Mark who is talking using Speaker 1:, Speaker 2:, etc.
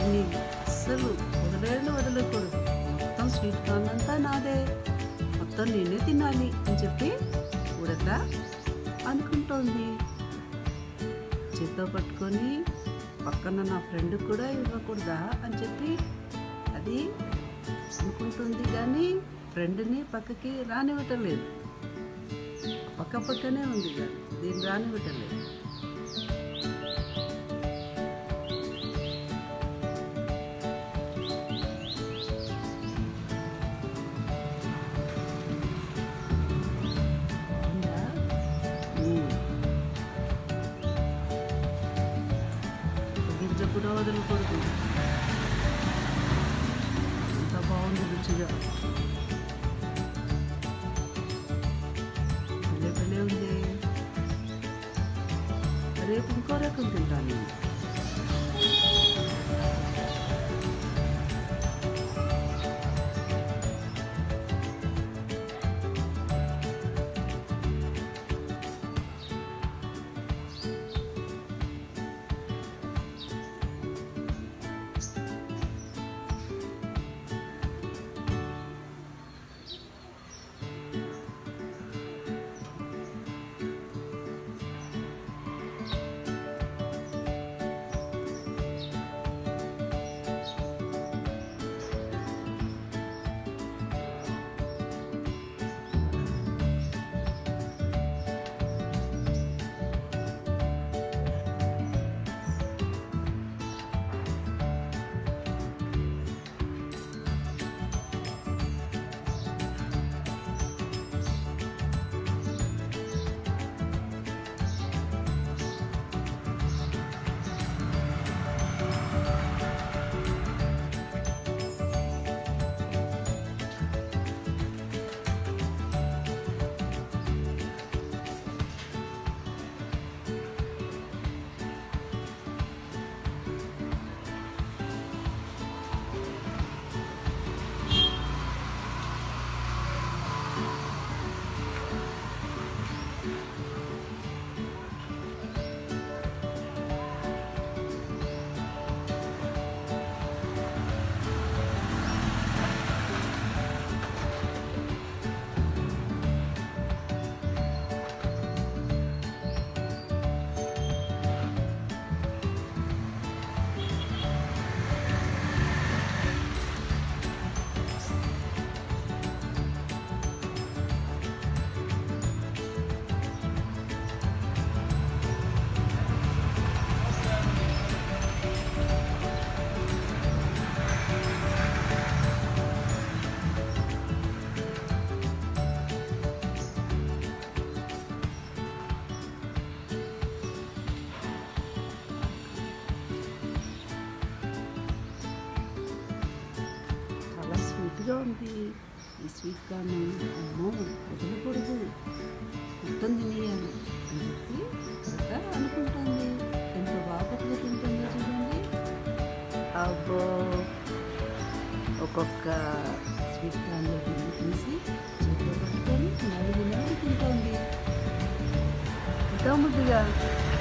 Speaker 1: దీన్ని అస్సలు వదిలేయండి వదలకూడదు మొత్తం స్వీట్ కార్న్ అంతా నాదే మొత్తం నేనే తినాలి అని చెప్పి ఉడత అనుకుంటోంది చేత్తో పట్టుకొని పక్కన నా ఫ్రెండ్ కూడా ఇవ్వకూడదా అని చెప్పి అది అనుకుంటుంది కానీ ఫ్రెండ్ని పక్కకి రానివ్వటం లేదు పక్క పక్కనే ఉంది కానీ దీన్ని రానివ్వటం లేదు ఉందా? ఉమ్. గింజ కూడా వదలకూడదు ఎంత బాగుంది రుచిగా భలే భలే ఉంది రేపు ఇంకో రకం తింటాను నేను చాలా స్వీట్గా ఉంది ఈ స్వీట్ కార్న్ అమ్మో వదలకూడదు మొత్తం తినేయాలి అని చెప్పి ఉడత అనుకుంటుంది ఎంత బాగా తింటుందో చూడండి అబ్బో ఒక్కొక్క స్వీట్ కార్న్లో గిన్నె తీసి చేతిలో పట్టుకొని నలుగు నలుగు తింటోంది ఇంకా ముద్దుగా